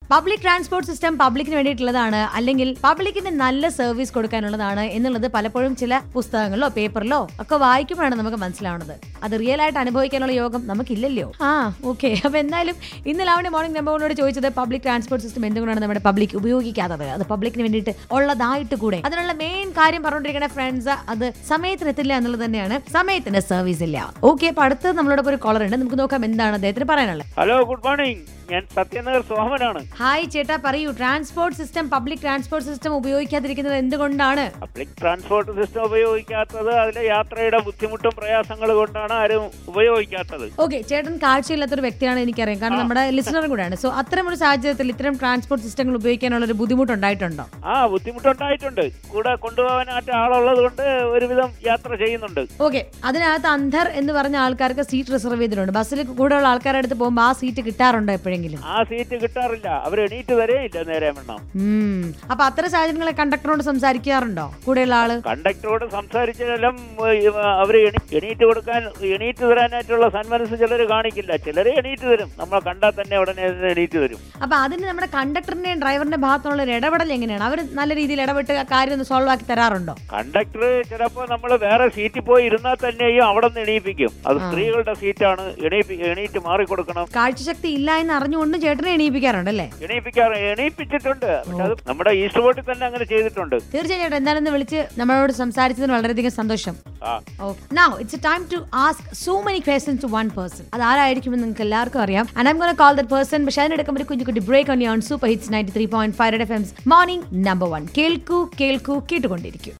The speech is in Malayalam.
പബ്ലിക് ട്രാൻസ്പോർട്ട് സിസ്റ്റം പബ്ലിക്കിന് വേണ്ടിയിട്ടുള്ളതാണ് അല്ലെങ്കിൽ പബ്ലിക്കിന് നല്ല സർവീസ് കൊടുക്കാനുള്ളതാണ് എന്നുള്ളത് പലപ്പോഴും ചില പുസ്തകങ്ങളിലോ പേപ്പറിലോ ഒക്കെ വായിക്കുമ്പോഴാണ് നമുക്ക് മനസ്സിലാവുന്നത് അത് റിയൽ ആയിട്ട് അനുഭവിക്കാനുള്ള യോഗം നമുക്കില്ലല്ലോ ആ ഓക്കെ അപ്പൊ എന്തായാലും ഇന്ന് ലാവണി മോർണിംഗ് നമ്പറിനോട് ചോദിച്ചത് പബ്ലിക് ട്രാൻസ്പോർട്ട് സിസ്റ്റം എന്തുകൊണ്ടാണ് നമ്മുടെ പബ്ലിക് ഉപയോഗിക്കാത്തത് അത് പബ്ലിക്കിന് വേണ്ടിയിട്ട് ഉള്ളതായിട്ട് കൂടെ അതിനുള്ള മെയിൻ കാര്യം പറഞ്ഞുകൊണ്ടിരിക്കുന്ന ഫ്രണ്ട്സ് അത് സമയത്തിന് എത്തില്ല എന്നുള്ളത് തന്നെയാണ് സമയത്തിന് സർവീസ് ഇല്ല ഓക്കെ അപ്പൊ അടുത്ത് നമ്മളോടൊപ്പം ഒരു കോളർ ഉണ്ട് നമുക്ക് നോക്കാം എന്താണ് അദ്ദേഹത്തിന് പറയാനുള്ളത് ഹലോ ഗുഡ് മോർണിംഗ് ഞാൻ സത്യനഗർ സോമനാണ് ഹായ് ചേട്ടാ പറയൂ transport system public transport system ഉപയോഗിക്കാതിരിക്കുന്നത് എന്തുകൊണ്ടാണ് പബ്ലിക് ട്രാൻസ്പോർട്ട് സിസ്റ്റം ഉപയോഗിക്കാത്തത് അതിലെ യാത്രയുടെ ബുദ്ധിമുട്ടും പ്രയാസങ്ങൾ കൊണ്ടാണ് ആരും ഉപയോഗിക്കാത്തത് ഓക്കെ ചേട്ടൻ കാഴ്ചയില്ലാത്തൊരു വ്യക്തിയാണ് എനിക്കറിയാം കാരണം നമ്മുടെ ലിസണറും കൂടെയാണ് സോ അത്തരം ഒരു സാഹചര്യത്തിൽ ഇത്തരം ട്രാൻസ്പോർട്ട് സിസ്റ്റങ്ങൾ ഉപയോഗിക്കാനുള്ള ഒരു ബുദ്ധിമുട്ടുണ്ടായിട്ടുണ്ടോ ആ ബുദ്ധിമുട്ടുണ്ടായിട്ടുണ്ട് കൂടെ കൊണ്ടുപോകാനായിട്ട് ആളുള്ളത് കൊണ്ട് ഒരുവിധം യാത്ര ചെയ്യുന്നുണ്ട് ഓക്കെ അതിനകത്ത് അന്ധർ എന്ന് പറഞ്ഞ ആൾക്കാർക്ക് സീറ്റ് റിസർവ് ചെയ്തിട്ടുണ്ട് ബസ്സിൽ കൂടെയുള്ള ആൾക്കാരുടെ അടുത്ത് പോകുമ്പോൾ ആ സീറ്റ് കിട്ടാറുണ്ടോ എപ്പോഴെങ്കിലും ആ സീറ്റ് കിട്ടാറില്ല അവർ എണീറ്റ് തരേയില്ല നേരെ വേണം ഉം. അപ്പൊ അത്തരം സാഹചര്യങ്ങളെ കണ്ടക്ടറോട് സംസാരിക്കാറുണ്ടോ കൂടെയുള്ള ആള് കണ്ടക്ടറോട് സംസാരിച്ചാലും അവർ എണീറ്റ് കൊടുക്കാൻ എണീറ്റ് തരാനായിട്ടുള്ള സന്മനസ് ചിലർ കാണിക്കില്ല ചിലർ എണീറ്റ് തരും നമ്മൾ കണ്ടാൽ തന്നെ ഉടനെ എണീറ്റ് തരും അപ്പൊ അതിന് നമ്മുടെ കണ്ടക്ടറിന്റെയും ഡ്രൈവറിന്റെ ഭാഗത്തുള്ള ഒരു ഇടപെടൽ എങ്ങനെയാണ് അവർ നല്ല രീതിയിൽ ഇടപെട്ട് ആ കാര്യം ഒന്ന് സോൾവ് ആക്കി തരാറുണ്ടോ കണ്ടക്ടർ ചിലപ്പോൾ നമ്മൾ വേറെ സീറ്റിൽ പോയി ഇരുന്നാൽ തന്നെയും അവിടെ നിന്ന് എണീപ്പിക്കും അത് സ്ത്രീകളുടെ സീറ്റാണ് എണീപ്പി എണീറ്റ് മാറിക്കൊടുക്കണം കാഴ്ചശക്തി ഇല്ല എന്ന് അറിഞ്ഞുകൊണ്ട് ചേട്ടനെ എണീപ്പിക്കാറുണ്ട് അല്ലേ എണീപ്പിക്കാറ് എണീപ്പിച്ചിട്ടുണ്ട് പക്ഷെ അത് നമ്മുടെ ഈസ്റ്റ് ബോട്ടിൽ തന്നെ അങ്ങനെ ചെയ്തിട്ടുണ്ട് തീർച്ചയായും ചേട്ടാ എന്തായാലും ഒന്ന് വിളിച്ച് നമ്മളോട് സംസാരിച്ചതിന് വളരെയധികം സന്തോഷം ആ now it's time to ask so many questions to one person അത് ആരായിരിക്കുമെന്ന് നിങ്ങൾക്ക് എല്ലാവർക്കും അറിയാം and I'm gonna call that person പക്ഷേ അതിനെടുക്കും ഒരു കുഞ്ഞു കുട്ടി ബ്രേക്ക് ഓൺ യോൺ super hits ninety three point five F M morning number one കേൾക്കൂ കേൾക്കൂ കേട്ടുകൊണ്ടിരിക്കൂ